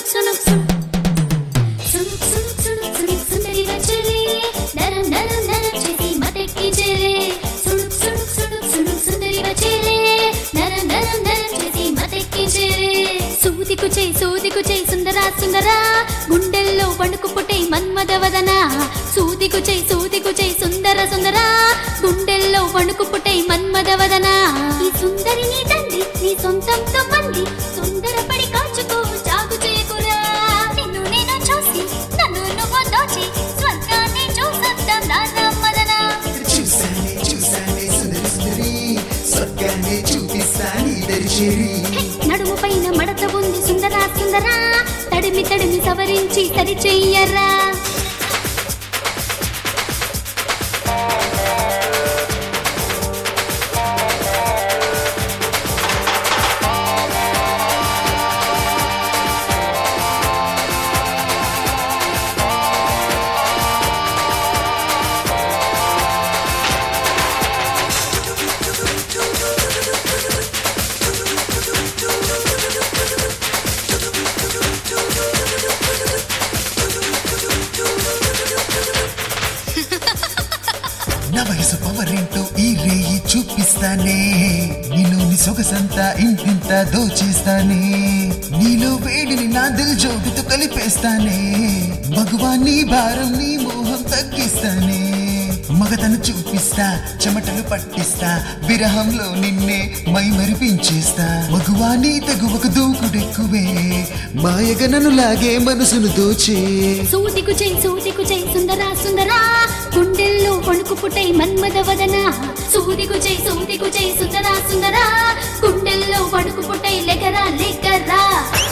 సునుక్ సునుక్ సునుక్ సునుక్ సునుక్ సునుక్ సుందరిగా చెలే నరం నరం నరం చేసి మతెక్కి చెలే సునుక్ సునుక్ సునుక్ సునుక్ సుందరిగా చెలే నరం నరం నరం చేసి మతెక్కి చెలే సూదికు చే సూదికు చే సుందరా సుందరా గుండెల్లో వణుకు పుట్టే మన్మదవదన సూదికు చే సూదికు చే సుందర సుందరా గుండెల్లో వణుకు పుట్టే మన్మదవదన ఈ సుందరిని తండ్రి నీ సొంతంతో మంది సుందరపడి కాచుకో జాగు చేయకురా నిన్ను నేను చూసి నన్ను నువ్వు దోచి స్వర్గాన్ని చూసొద్దాం నాన్న మదన చూసానే చూసానే సుందరి సుందరి స్వర్గాన్ని చూపిస్తాని దరిచేరి హే, నడుము పైన మడత ఉంది సుందరా సుందరా తడిమి తడిమి సవరించి సరి చెయ్యరా నా వయసు పవరేంటో ఈ రేయి చూపిస్తానే నేను నీ సొగసంతా ఇంటింత దోచేస్తానే నీలో వేడిని నా దిల్ జోడితో కలిపేస్తానే మగువా నీ భారం నీ మోహం తగ్గిస్తానే మగతను చూపిస్తా చెమటలు పట్టిస్తా విరహంలో నిన్నే మై మరిపించేస్తా మగువా నీ తగువకు దూకుడెక్కువే మాయగ నన్ను లాగే మనసును దోచే సూదికు చై సూదికు చై సుందరా సుందరా గుండెల్లో వణుకు పుట్టై మన్మద వదన సూదికు చై సూదికు చై సుందరా సుందరా గుండెల్లో వణుకు పుట్టై లెగరా లెగరా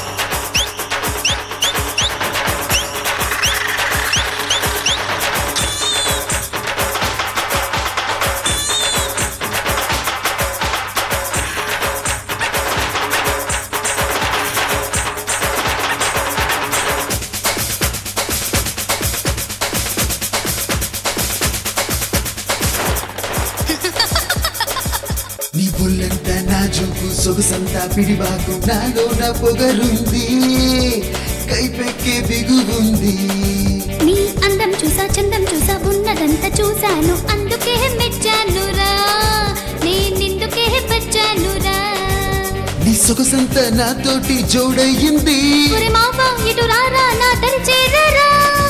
నీ బుల్లంతా నా చూపు సొగసంతా పిడిబాకు నాలో నా పొగరుంది కైపెక్కే బిగువుంది నీ అందం చూసా చందం చూసా ఉన్నదంతా చూసాను అందుకే మెచ్చానురా నేనిందుకే వచ్చానురా నీ సొగసంతా నాతోటి జోడయ్యింది ఒరే మావా ఇటు రారా నా దరి చేరరా